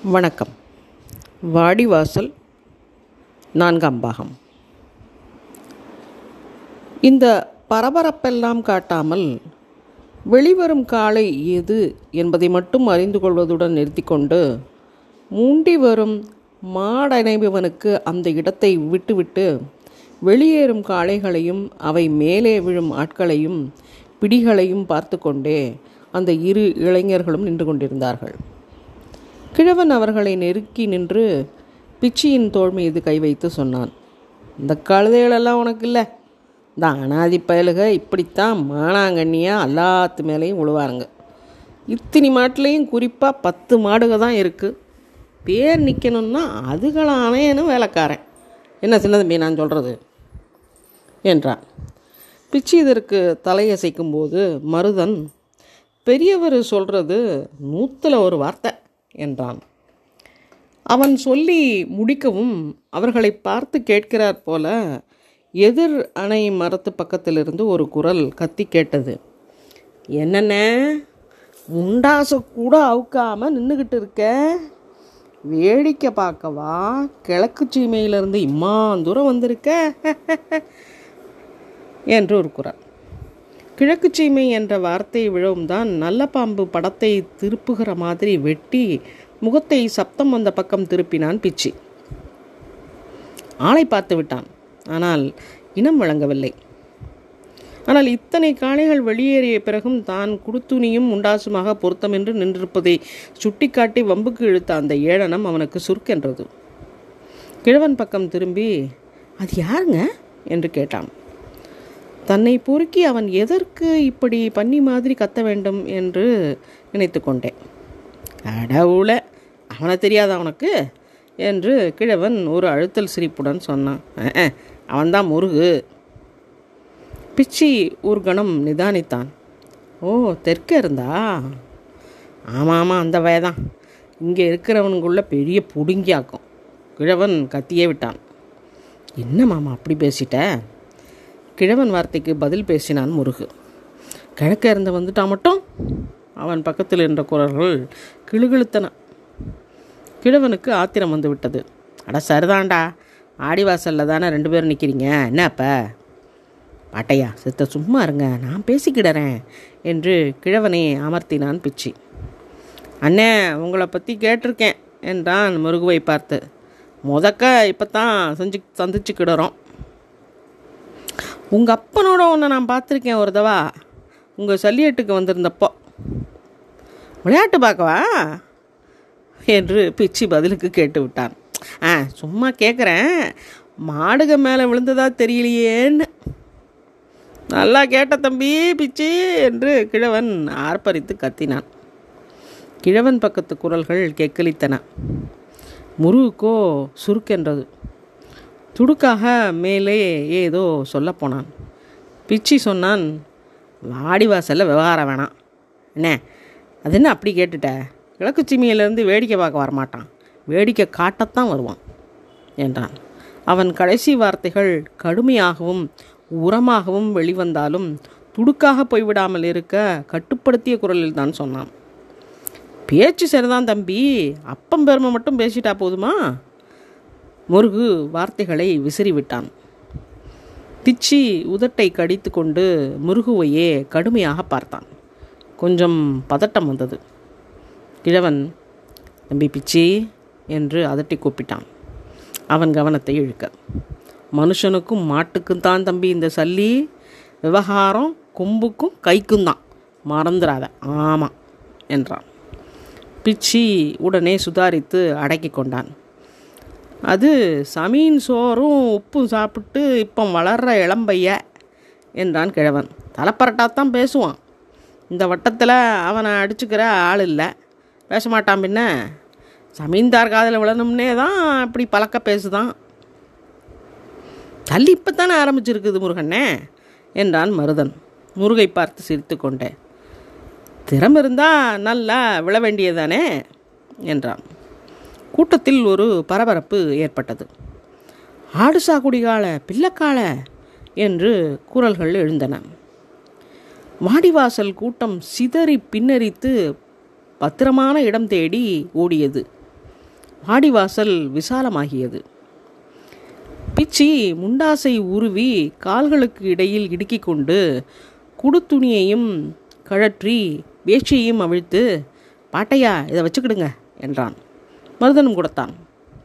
வணக்கம் வாடிவாசல் நான்காம் பாகம் இந்த பரபரப்பெல்லாம் காட்டாமல் வெளிவரும் காளை எது என்பதை மட்டும் அறிந்து கொள்வதுடன் நிறுத்திக்கொண்டு மூண்டி வரும் மாடனைபவனுக்கு அந்த இடத்தை விட்டுவிட்டு வெளியேறும் காளைகளையும் அவை மேலே விழும் ஆட்களையும் பிடிகளையும் பார்த்து கொண்டே அந்த இரு இளைஞர்களும் நின்று கொண்டிருந்தார்கள் கிழவன் அவர்களை நெருக்கி நின்று பிச்சியின் தோள் மீது கை வைத்து சொன்னான் இந்த கழுதைகளெல்லாம் உனக்கு இல்லை இந்த அனாதி பயலுக இப்படித்தான் மானாங்கண்ணியாக எல்லாத்து மேலேயும் விழுவாருங்க இத்தனி மாட்டிலையும் குறிப்பாக பத்து மாடுக தான் இருக்குது பேர் நிற்கணும்னா அதுகளை அணையனும் வேலைக்காரன் என்ன சின்னதம்பி நான் சொல்கிறது என்றான் பிச்சி இதற்கு தலையசைக்கும் போது மருதன் பெரியவர் சொல்கிறது நூற்றில் ஒரு வார்த்தை என்றான் அவன் சொல்லி முடிக்கவும் அவர்களை பார்த்து கேட்கிறார் போல எதிர் அணை மரத்து பக்கத்திலிருந்து ஒரு குரல் கத்தி கேட்டது என்னென்ன முண்டாசு கூட அவுக்காம நின்றுக்கிட்டு இருக்க வேடிக்கை பார்க்கவா கிழக்கு சீமையிலிருந்து இம்மான் தூரம் வந்திருக்க என்று ஒரு குரல் கிழக்கு சீமை என்ற வார்த்தை விழவும் தான் நல்ல பாம்பு படத்தை திருப்புகிற மாதிரி வெட்டி முகத்தை சப்தம் வந்த பக்கம் திருப்பினான் பிச்சி ஆளை பார்த்து விட்டான் ஆனால் இனம் வழங்கவில்லை ஆனால் இத்தனை காளைகள் வெளியேறிய பிறகும் தான் குடுத்துணியும் உண்டாசுமாக பொருத்தமென்று நின்றிருப்பதை சுட்டிக்காட்டி வம்புக்கு இழுத்த அந்த ஏளனம் அவனுக்கு சுருக்கென்றது கிழவன் பக்கம் திரும்பி அது யாருங்க என்று கேட்டான் தன்னை பொறுக்கி அவன் எதற்கு இப்படி பண்ணி மாதிரி கத்த வேண்டும் என்று நினைத்து கொண்டேன் கடவுள அவனை தெரியாதா அவனுக்கு என்று கிழவன் ஒரு அழுத்தல் சிரிப்புடன் சொன்னான் அவன்தான் முருகு பிச்சி ஒரு கணம் நிதானித்தான் ஓ தெற்கே இருந்தா ஆமாம் ஆமாம் அந்த வயதான் இங்கே இருக்கிறவனுக்குள்ள பெரிய புடுங்கியாக்கும் கிழவன் கத்தியே விட்டான் என்ன மாமா அப்படி பேசிட்ட கிழவன் வார்த்தைக்கு பதில் பேசினான் முருகு கிழக்க இருந்து வந்துட்டா மட்டும் அவன் பக்கத்தில் இருந்த குரல்கள் கிளுகிழுத்தன கிழவனுக்கு ஆத்திரம் வந்து விட்டது அட சரிதான்டா ஆடிவாசலில் தானே ரெண்டு பேரும் நிற்கிறீங்க என்ன அப்போ பாட்டையா சித்த சும்மா இருங்க நான் பேசிக்கிடறேன் என்று கிழவனை அமர்த்தினான் பிச்சி அண்ணே உங்களை பற்றி கேட்டிருக்கேன் என்றான் முருகுவை பார்த்து முதக்க இப்போ தான் செஞ்சு சந்திச்சுக்கிடுறோம் உங்கள் அப்பனோட ஒன்று நான் பார்த்துருக்கேன் ஒரு தவா உங்கள் சல்லியட்டுக்கு வந்திருந்தப்போ விளையாட்டு பார்க்கவா என்று பிச்சி பதிலுக்கு கேட்டு விட்டான் ஆ சும்மா கேட்குறேன் மாடுக மேலே விழுந்ததா தெரியலையேன்னு நல்லா கேட்ட தம்பி பிச்சி என்று கிழவன் ஆர்ப்பரித்து கத்தினான் கிழவன் பக்கத்து குரல்கள் கெக்களித்தன முருகுக்கோ சுருக்கென்றது துடுக்காக மேலே ஏதோ சொல்லப்போனான் பிச்சி சொன்னான் வாடிவாசலில் விவகாரம் வேணாம் என்ன அது என்ன அப்படி கேட்டுட்ட கிழக்கு சிமியிலேருந்து வேடிக்கை பார்க்க வரமாட்டான் வேடிக்கை காட்டத்தான் வருவான் என்றான் அவன் கடைசி வார்த்தைகள் கடுமையாகவும் உரமாகவும் வெளிவந்தாலும் துடுக்காக போய்விடாமல் இருக்க கட்டுப்படுத்திய குரலில் தான் சொன்னான் பேச்சு சரிதான் தம்பி அப்பம் பெருமை மட்டும் பேசிட்டா போதுமா முருகு வார்த்தைகளை விசிறிவிட்டான் பிச்சி உதட்டை கடித்து கொண்டு முருகுவையே கடுமையாக பார்த்தான் கொஞ்சம் பதட்டம் வந்தது கிழவன் தம்பி பிச்சி என்று அதட்டி கூப்பிட்டான் அவன் கவனத்தை இழுக்க மனுஷனுக்கும் மாட்டுக்கும் தான் தம்பி இந்த சல்லி விவகாரம் கொம்புக்கும் கைக்கும் தான் மறந்துடாத ஆமாம் என்றான் பிச்சி உடனே சுதாரித்து அடக்கி கொண்டான் அது சமீன் சோறும் உப்பும் சாப்பிட்டு இப்போ வளர்கிற இளம்பைய என்றான் கிழவன் தலைப்பரட்டாத்தான் பேசுவான் இந்த வட்டத்தில் அவனை அடிச்சுக்கிற ஆள் இல்லை பேச மாட்டான் பின்ன சமீன்தார் காதில் விழணும்னே தான் இப்படி பழக்க பேசுதான் தள்ளி இப்போ தானே ஆரம்பிச்சிருக்குது முருகண்ணே என்றான் மருதன் முருகை பார்த்து சிரித்து கொண்டேன் திறம் இருந்தால் நல்லா விழ வேண்டியதானே என்றான் கூட்டத்தில் ஒரு பரபரப்பு ஏற்பட்டது ஆடு சாகுடிகால பிள்ளைக்கால என்று குரல்கள் எழுந்தன வாடிவாசல் கூட்டம் சிதறி பின்னரித்து பத்திரமான இடம் தேடி ஓடியது வாடிவாசல் விசாலமாகியது பிச்சி முண்டாசை உருவி கால்களுக்கு இடையில் இடுக்கிக் கொண்டு குடுத்துணியையும் கழற்றி வேஷ்டியையும் அவிழ்த்து பாட்டையா இதை வச்சுக்கிடுங்க என்றான் மருதனும் கொடுத்தான்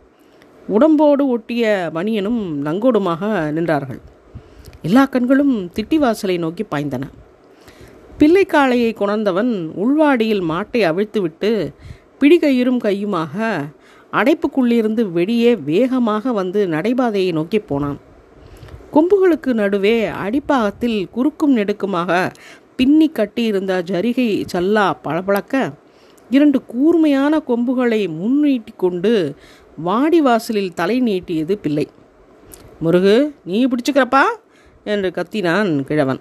உடம்போடு ஒட்டிய மணியனும் நங்கோடுமாக நின்றார்கள் எல்லா கண்களும் திட்டிவாசலை நோக்கி பாய்ந்தன பிள்ளைக்காளையை கொணர்ந்தவன் உள்வாடியில் மாட்டை அவிழ்த்துவிட்டு பிடிகயிறும் கையுமாக அடைப்புக்குள்ளிருந்து வெளியே வேகமாக வந்து நடைபாதையை நோக்கி போனான் கொம்புகளுக்கு நடுவே அடிப்பாகத்தில் குறுக்கும் நெடுக்குமாக பின்னி கட்டியிருந்த ஜரிகை சல்லா பளபளக்க இரண்டு கூர்மையான கொம்புகளை முன்னீட்டி கொண்டு வாடி வாசலில் தலை நீட்டியது பிள்ளை முருகு நீ பிடிச்சுக்கிறப்பா என்று கத்தினான் கிழவன்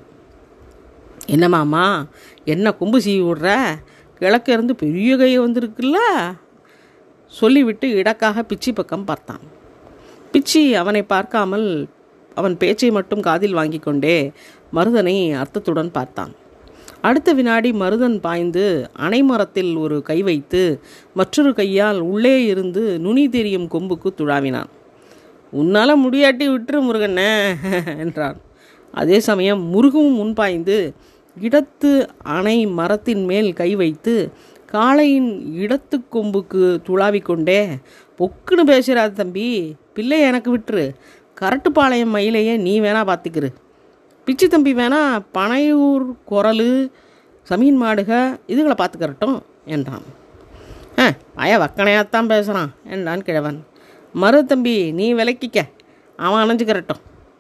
என்ன மாமா என்ன கொம்பு சீவி விடுற கிழக்க இருந்து பெரிய கை வந்திருக்குல்ல சொல்லிவிட்டு இடக்காக பிச்சி பக்கம் பார்த்தான் பிச்சி அவனை பார்க்காமல் அவன் பேச்சை மட்டும் காதில் வாங்கி கொண்டே மருதனை அர்த்தத்துடன் பார்த்தான் அடுத்த வினாடி மருதன் பாய்ந்து அணைமரத்தில் ஒரு கை வைத்து மற்றொரு கையால் உள்ளே இருந்து நுனி தெரியும் கொம்புக்கு துழாவினான் உன்னால் முடியாட்டி விட்டுரு முருகண்ணே என்றான் அதே சமயம் முருகவும் முன்பாய்ந்து இடத்து அணை மரத்தின் மேல் கை வைத்து காளையின் இடத்து கொம்புக்கு துளாவிக்கொண்டே பொக்குன்னு பேசுகிறாது தம்பி பிள்ளை எனக்கு விட்டுரு கரட்டுப்பாளையம் மயிலையே நீ வேணா பார்த்துக்கிரு பிச்சு தம்பி வேணா பனையூர் குரலு சமீன் மாடுக இதுகளை பார்த்துக்கறட்டும் என்றான் ஆ பய வக்கனையாத்தான் பேசுகிறான் என்றான் கிழவன் மரு தம்பி நீ விளக்கிக்க அவன் அணைஞ்சுக்கிறட்டும்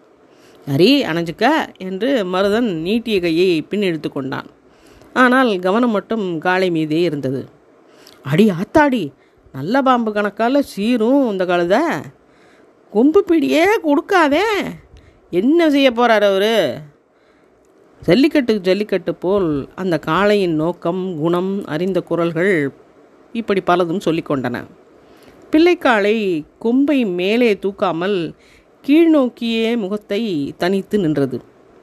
சரி அணைஞ்சுக்க என்று மருதன் நீட்டிய கையை பின் இழுத்து கொண்டான் ஆனால் கவனம் மட்டும் காளை மீதே இருந்தது அடி ஆத்தாடி நல்ல பாம்பு கணக்கால் சீரும் இந்த கழுத கொம்பு பிடியே கொடுக்காதே என்ன செய்ய போகிறார் அவர் ஜல்லிக்கட்டு ஜல்லிக்கட்டு போல் அந்த காளையின் நோக்கம் குணம் அறிந்த குரல்கள் இப்படி பலதும் சொல்லிக்கொண்டன பிள்ளைக்காளை கொம்பை மேலே தூக்காமல் கீழ்நோக்கியே முகத்தை தனித்து நின்றது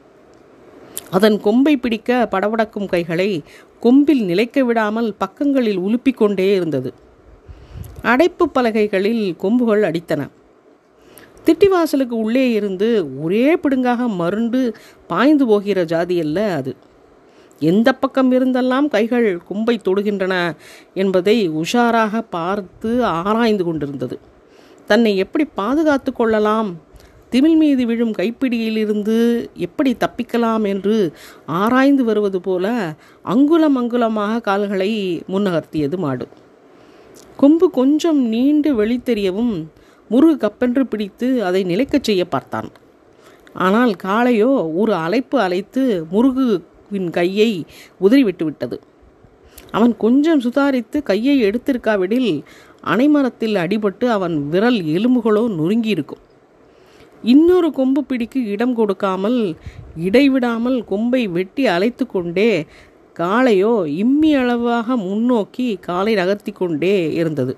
அதன் கொம்பை பிடிக்க படபடக்கும் கைகளை கொம்பில் நிலைக்க விடாமல் பக்கங்களில் உலுப்பிக் கொண்டே இருந்தது அடைப்பு பலகைகளில் கொம்புகள் அடித்தன திட்டிவாசலுக்கு உள்ளே இருந்து ஒரே பிடுங்காக மருண்டு பாய்ந்து போகிற ஜாதி அல்ல அது எந்த பக்கம் இருந்தெல்லாம் கைகள் கொம்பை தொடுகின்றன என்பதை உஷாராக பார்த்து ஆராய்ந்து கொண்டிருந்தது தன்னை எப்படி பாதுகாத்து கொள்ளலாம் திமிழ் மீது விழும் கைப்பிடியிலிருந்து எப்படி தப்பிக்கலாம் என்று ஆராய்ந்து வருவது போல அங்குலம் அங்குலமாக கால்களை முன்னகர்த்தியது மாடு கொம்பு கொஞ்சம் நீண்டு வெளித்தெரியவும் முருகு கப்பென்று பிடித்து அதை நிலைக்கச் செய்ய பார்த்தான் ஆனால் காளையோ ஒரு அழைப்பு அழைத்து முருகுவின் கையை உதறிவிட்டு விட்டது அவன் கொஞ்சம் சுதாரித்து கையை எடுத்திருக்காவிடில் அணைமரத்தில் அடிபட்டு அவன் விரல் எலும்புகளோ நொறுங்கியிருக்கும் இன்னொரு கொம்பு பிடிக்கு இடம் கொடுக்காமல் இடைவிடாமல் கொம்பை வெட்டி அழைத்து கொண்டே காளையோ இம்மி அளவாக முன்னோக்கி காலை நகர்த்தி கொண்டே இருந்தது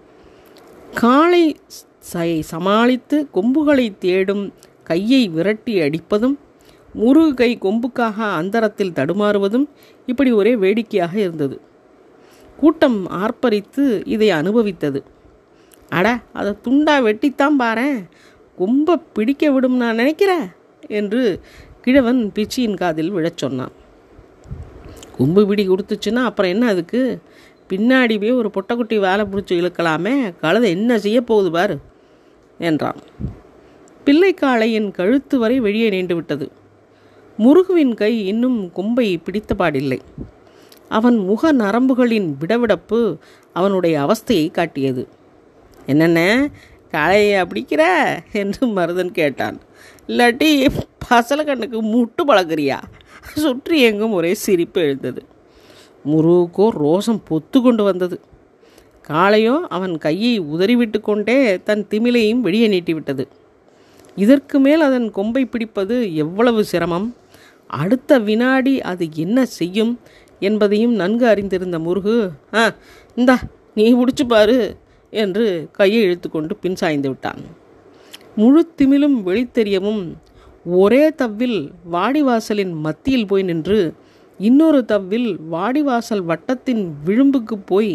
காளை சை சமாளித்து கொம்புகளை தேடும் கையை விரட்டி அடிப்பதும் முருகு கை கொம்புக்காக அந்தரத்தில் தடுமாறுவதும் இப்படி ஒரே வேடிக்கையாக இருந்தது கூட்டம் ஆர்ப்பரித்து இதை அனுபவித்தது அட அதை துண்டா வெட்டித்தான் பாரேன் கொம்பை பிடிக்க விடும் நான் நினைக்கிறேன் என்று கிழவன் பிச்சியின் காதில் விழச் சொன்னான் கொம்பு பிடி கொடுத்துச்சுன்னா அப்புறம் என்ன அதுக்கு பின்னாடி போய் ஒரு பொட்டைக்குட்டி வேலை பிடிச்சி இழுக்கலாமே கழுதை என்ன செய்ய போகுது பாரு என்றான் பிள்ளைக்காளையின் கழுத்து வரை வெளியே நீண்டு விட்டது முருகுவின் கை இன்னும் கொம்பை பிடித்தபாடில்லை அவன் முக நரம்புகளின் விடவிடப்பு அவனுடைய அவஸ்தையை காட்டியது என்னென்ன காளையை பிடிக்கிற என்று மருதன் கேட்டான் இல்லாட்டி பசல கண்ணுக்கு முட்டு பழக்கிறியா சுற்றி எங்கும் ஒரே சிரிப்பு எழுந்தது முருகோ ரோசம் பொத்து கொண்டு வந்தது காளையோ அவன் கையை உதறிவிட்டு கொண்டே தன் திமிலையும் வெளியே நீட்டிவிட்டது இதற்கு மேல் அதன் கொம்பை பிடிப்பது எவ்வளவு சிரமம் அடுத்த வினாடி அது என்ன செய்யும் என்பதையும் நன்கு அறிந்திருந்த முருகு ஆ இந்தா நீ பிடிச்சு பாரு என்று கையை இழுத்துக்கொண்டு பின் சாய்ந்து விட்டான் முழு திமிலும் வெளித்தெரியவும் ஒரே தவ்வில் வாடிவாசலின் மத்தியில் போய் நின்று இன்னொரு தவ்வில் வாடிவாசல் வட்டத்தின் விளிம்புக்கு போய்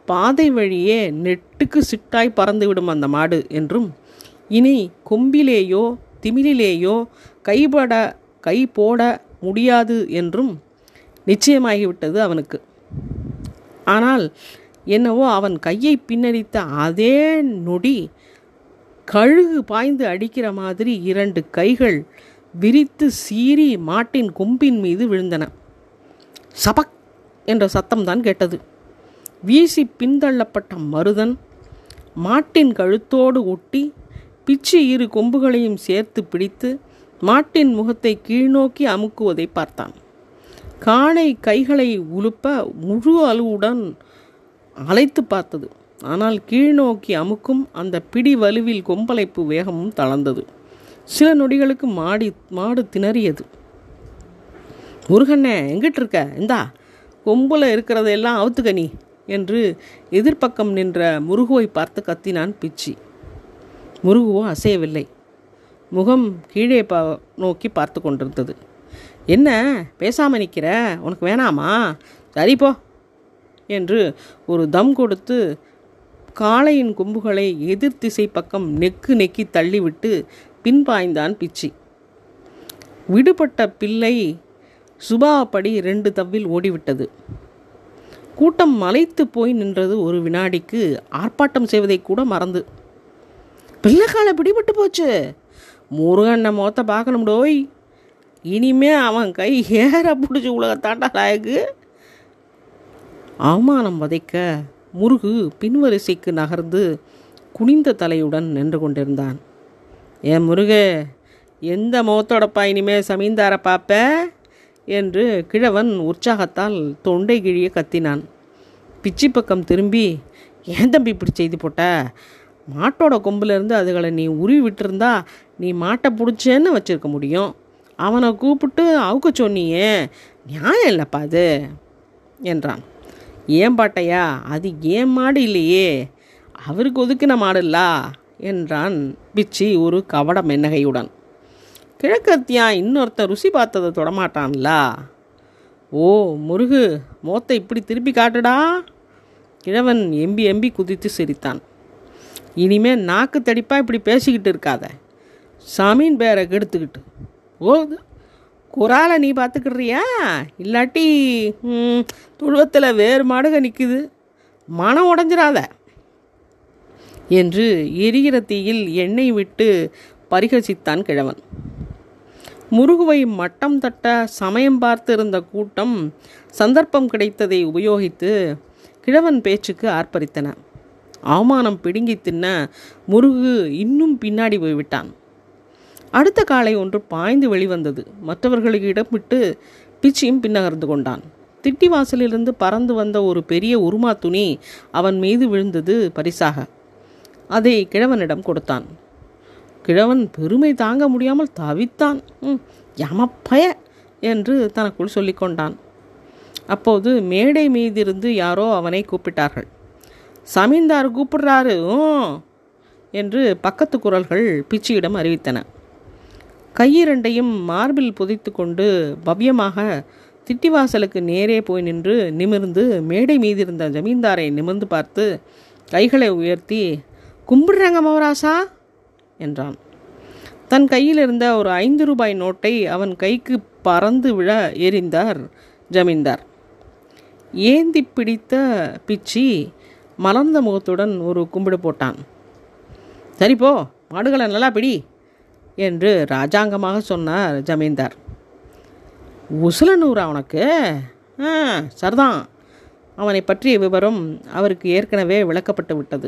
பாதை வழியே நெட்டுக்கு சிட்டாய் பறந்துவிடும் அந்த மாடு என்றும் இனி கொம்பிலேயோ திமிலிலேயோ கைபட கை போட முடியாது என்றும் நிச்சயமாகிவிட்டது அவனுக்கு ஆனால் என்னவோ அவன் கையை பின்னடித்த அதே நொடி கழுகு பாய்ந்து அடிக்கிற மாதிரி இரண்டு கைகள் விரித்து சீறி மாட்டின் கொம்பின் மீது விழுந்தன சபக் என்ற சத்தம்தான் கேட்டது வீசி பின்தள்ளப்பட்ட மருதன் மாட்டின் கழுத்தோடு ஒட்டி பிச்சு இரு கொம்புகளையும் சேர்த்து பிடித்து மாட்டின் முகத்தை கீழ்நோக்கி அமுக்குவதை பார்த்தான் காணை கைகளை உலுப்ப முழு அலுவுடன் அழைத்து பார்த்தது ஆனால் கீழ்நோக்கி அமுக்கும் அந்த பிடி வலுவில் கொம்பளைப்பு வேகமும் தளர்ந்தது சில நொடிகளுக்கு மாடி மாடு திணறியது முருகண்ணே எங்கிட்டு இருக்க இந்தா கொம்புல இருக்கிறதெல்லாம் அவுத்துக்க நீ என்று எதிர்ப்பக்கம் நின்ற முருகுவை பார்த்து கத்தினான் பிச்சி முருகுவோ அசையவில்லை முகம் கீழே பா நோக்கி பார்த்து கொண்டிருந்தது என்ன பேசாமல் நிற்கிற உனக்கு வேணாமா சரி போ என்று ஒரு தம் கொடுத்து காளையின் கொம்புகளை எதிர் திசை பக்கம் நெக்கு நெக்கி தள்ளிவிட்டு பின்பாய்ந்தான் பிச்சி விடுபட்ட பிள்ளை சுபாவப்படி ரெண்டு தவ்வில் ஓடிவிட்டது கூட்டம் மலைத்து போய் நின்றது ஒரு வினாடிக்கு ஆர்ப்பாட்டம் செய்வதை கூட மறந்து பிள்ளைக்கால பிடிபட்டு போச்சு முருகண்ணை மொத்த பார்க்கணும்டோய் இனிமே அவன் கை ஏற பிடிச்சி உலகத்தாண்டா லாயக்கு அவமானம் வதைக்க முருகு பின்வரிசைக்கு நகர்ந்து குனிந்த தலையுடன் நின்று கொண்டிருந்தான் ஏன் முருகு எந்த முகத்தோடப்பா இனிமே சமீந்தார பாப்ப என்று கிழவன் உற்சாகத்தால் தொண்டை கிழிய கத்தினான் பிச்சி பக்கம் திரும்பி ஏன் தம்பி இப்படி செய்து போட்ட மாட்டோட கொம்புலேருந்து அதுகளை நீ உருவி விட்டுருந்தா நீ மாட்டை பிடிச்சேன்னு வச்சுருக்க முடியும் அவனை கூப்பிட்டு அவுக்க சொன்னியே நியாயம் இல்லைப்பா அது என்றான் ஏன் பாட்டையா அது ஏன் மாடு இல்லையே அவருக்கு ஒதுக்கின மாடுல்லா என்றான் பிச்சி ஒரு கவட மென்னகையுடன் கிழக்கத்தியா இன்னொருத்தன் ருசி பார்த்ததை தொடமாட்டான்லா ஓ முருகு மோத்தை இப்படி திருப்பி காட்டுடா கிழவன் எம்பி எம்பி குதித்து சிரித்தான் இனிமே நாக்கு தடிப்பா இப்படி பேசிக்கிட்டு இருக்காத சாமீன் பேரை கெடுத்துக்கிட்டு ஓது குறாலை நீ பார்த்துக்கிடுறியா இல்லாட்டி துழுவத்தில் வேறு மாடுக நிற்குது மனம் உடஞ்சிடாத என்று எரிகிற தீயில் எண்ணெய் விட்டு பரிகசித்தான் கிழவன் முருகுவை மட்டம் தட்ட சமயம் பார்த்திருந்த கூட்டம் சந்தர்ப்பம் கிடைத்ததை உபயோகித்து கிழவன் பேச்சுக்கு ஆர்ப்பரித்தன அவமானம் பிடுங்கி தின்ன முருகு இன்னும் பின்னாடி போய்விட்டான் அடுத்த காலை ஒன்று பாய்ந்து வெளிவந்தது மற்றவர்களுக்கு இடம் விட்டு பிச்சியும் பின்னகர்ந்து கொண்டான் திட்டி வாசலிலிருந்து பறந்து வந்த ஒரு பெரிய உருமா துணி அவன் மீது விழுந்தது பரிசாக அதை கிழவனிடம் கொடுத்தான் கிழவன் பெருமை தாங்க முடியாமல் தவித்தான் யமப்பய என்று தனக்குள் சொல்லிக்கொண்டான் அப்போது மேடை மீதிருந்து யாரோ அவனை கூப்பிட்டார்கள் சமீந்தார் கூப்பிடுறாரு என்று பக்கத்து குரல்கள் பிச்சியிடம் அறிவித்தன கையிரண்டையும் மார்பில் புதைத்து கொண்டு பவ்யமாக திட்டிவாசலுக்கு நேரே போய் நின்று நிமிர்ந்து மேடை மீதிருந்த ஜமீன்தாரை நிமிர்ந்து பார்த்து கைகளை உயர்த்தி கும்பிடுறாங்க மவராசா என்றான் தன் கையில் இருந்த ஒரு ஐந்து ரூபாய் நோட்டை அவன் கைக்கு பறந்து விழ எறிந்தார் ஜமீன்தார் ஏந்தி பிடித்த பிச்சி மலர்ந்த முகத்துடன் ஒரு கும்பிடு போட்டான் சரி போ மாடுகளை நல்லா பிடி என்று ராஜாங்கமாக சொன்னார் ஜமீன்தார் உசுலனூரா அவனுக்கு ஆ சரிதான் அவனை பற்றிய விவரம் அவருக்கு ஏற்கனவே விளக்கப்பட்டு விட்டது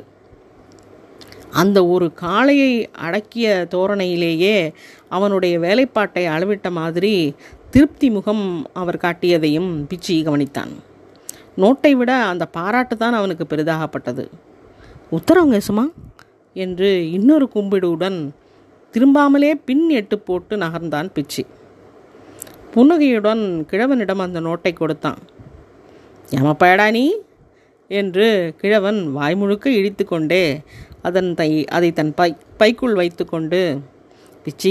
அந்த ஒரு காளையை அடக்கிய தோரணையிலேயே அவனுடைய வேலைப்பாட்டை அளவிட்ட மாதிரி திருப்தி முகம் அவர் காட்டியதையும் பிச்சி கவனித்தான் நோட்டை விட அந்த பாராட்டு தான் அவனுக்கு பெரிதாகப்பட்டது உத்தரவுங்க சுமா என்று இன்னொரு கும்பிடுடன் திரும்பாமலே பின் எட்டு போட்டு நகர்ந்தான் பிச்சி புன்னகையுடன் கிழவனிடம் அந்த நோட்டை கொடுத்தான் ஏமாப்பாயடா நீ என்று கிழவன் வாய்முழுக்க இழித்து கொண்டே அதன் தை அதை தன் பை பைக்குள் வைத்து கொண்டு பிச்சி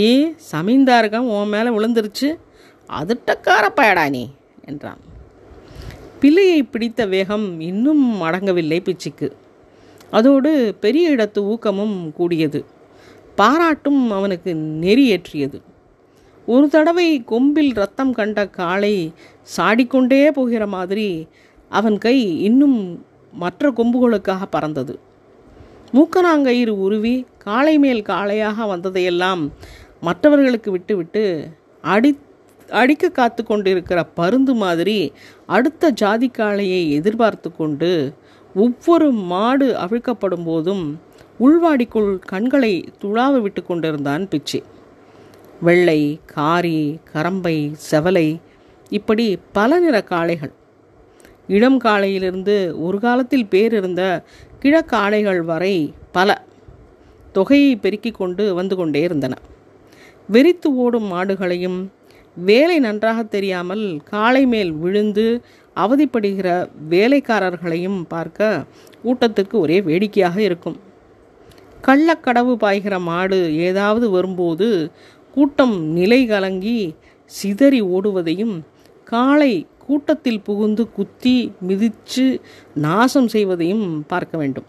சமீந்தாருக்கம் உன் மேலே விழுந்துருச்சு அதுட்டக்கார பயடா நீ என்றான் பிள்ளையை பிடித்த வேகம் இன்னும் அடங்கவில்லை பிச்சிக்கு அதோடு பெரிய இடத்து ஊக்கமும் கூடியது பாராட்டும் அவனுக்கு நெறியேற்றியது ஒரு தடவை கொம்பில் ரத்தம் கண்ட காளை சாடிக்கொண்டே போகிற மாதிரி அவன் கை இன்னும் மற்ற கொம்புகளுக்காக பறந்தது மூக்கனாங்கயிறு உருவி காளை மேல் காளையாக வந்ததையெல்லாம் மற்றவர்களுக்கு விட்டுவிட்டு அடி அடிக்க காத்து கொண்டிருக்கிற பருந்து மாதிரி அடுத்த ஜாதி காளையை எதிர்பார்த்து கொண்டு ஒவ்வொரு மாடு அவிழ்க்கப்படும் போதும் உள்வாடிக்குள் கண்களை துழாவ விட்டு கொண்டிருந்தான் பிச்சி வெள்ளை காரி கரம்பை செவலை இப்படி பல நிற காளைகள் இளம் காளையிலிருந்து ஒரு காலத்தில் பேர் இருந்த கிழக்காளைகள் வரை பல தொகையை பெருக்கிக் கொண்டு வந்து கொண்டே இருந்தன வெறித்து ஓடும் மாடுகளையும் வேலை நன்றாக தெரியாமல் காளை மேல் விழுந்து அவதிப்படுகிற வேலைக்காரர்களையும் பார்க்க கூட்டத்துக்கு ஒரே வேடிக்கையாக இருக்கும் கள்ளக்கடவு பாய்கிற மாடு ஏதாவது வரும்போது கூட்டம் நிலை கலங்கி சிதறி ஓடுவதையும் காளை கூட்டத்தில் புகுந்து குத்தி மிதித்து நாசம் செய்வதையும் பார்க்க வேண்டும்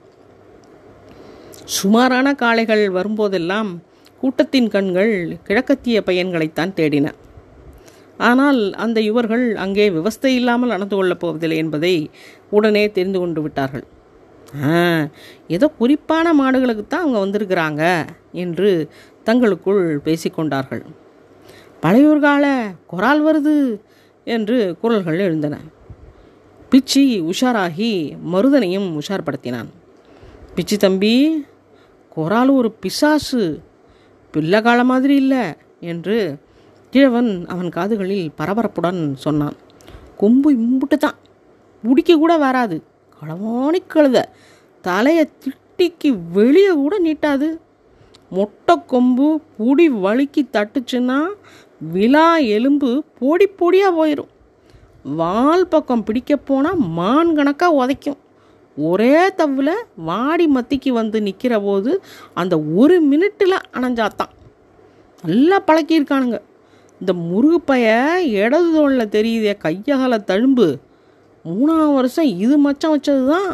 சுமாரான காளைகள் வரும்போதெல்லாம் கூட்டத்தின் கண்கள் கிழக்கத்திய பையன்களைத்தான் தேடின ஆனால் அந்த யுவர்கள் அங்கே விவஸ்தை இல்லாமல் நடந்து கொள்ளப் போவதில்லை என்பதை உடனே தெரிந்து கொண்டு விட்டார்கள் ஆ ஏதோ குறிப்பான மாடுகளுக்கு தான் அவங்க வந்திருக்கிறாங்க என்று தங்களுக்குள் பேசிக்கொண்டார்கள் பழையூர்கால குரால் வருது என்று குரல்கள் எழுந்தன பிச்சி உஷாராகி மருதனையும் உஷார்படுத்தினான் பிச்சி தம்பி குரால் ஒரு பிசாசு பிள்ளை கால மாதிரி இல்லை என்று கிழவன் அவன் காதுகளில் பரபரப்புடன் சொன்னான் கொம்பு இம்புட்டு தான் முடிக்க கூட வராது களவாணி கழுத தலையை திட்டிக்கு வெளியே கூட நீட்டாது மொட்டை கொம்பு புடி வழுக்கி தட்டுச்சுன்னா விழா எலும்பு பொடி பொடியாக போயிடும் வால் பக்கம் பிடிக்க போனால் மான் கணக்காக உதைக்கும் ஒரே தவில் வாடி மத்திக்கு வந்து நிற்கிற போது அந்த ஒரு மினிட்டில் அணைஞ்சாத்தான் நல்லா பழக்கியிருக்கானுங்க இந்த முருகுப்பைய இடது தோளில் தெரியுதே கையகல தழும்பு மூணாம் வருஷம் இது மச்சம் வச்சது தான்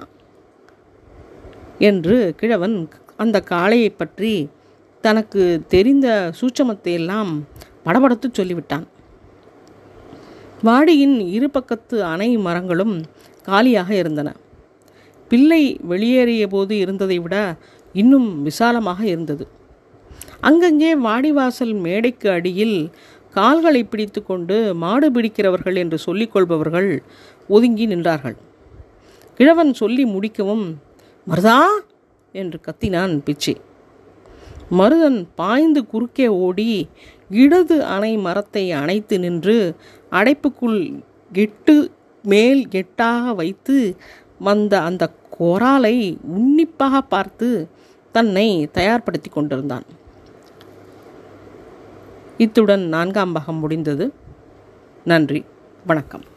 என்று கிழவன் அந்த காளையை பற்றி தனக்கு தெரிந்த சூட்சமத்தை எல்லாம் படபடத்து சொல்லிவிட்டான் வாடியின் இரு பக்கத்து அணை மரங்களும் காலியாக இருந்தன பிள்ளை வெளியேறிய போது இருந்ததை விட இன்னும் விசாலமாக இருந்தது அங்கங்கே வாடிவாசல் மேடைக்கு அடியில் கால்களை பிடித்து கொண்டு மாடு பிடிக்கிறவர்கள் என்று சொல்லிக்கொள்பவர்கள் ஒதுங்கி நின்றார்கள் கிழவன் சொல்லி முடிக்கவும் மருதா என்று கத்தினான் பிச்சி மருதன் பாய்ந்து குறுக்கே ஓடி இடது அணை மரத்தை அணைத்து நின்று அடைப்புக்குள் எட்டு மேல் எட்டாக வைத்து வந்த அந்த கொராலை உன்னிப்பாக பார்த்து தன்னை தயார்படுத்தி கொண்டிருந்தான் இத்துடன் நான்காம் பாகம் முடிந்தது நன்றி வணக்கம்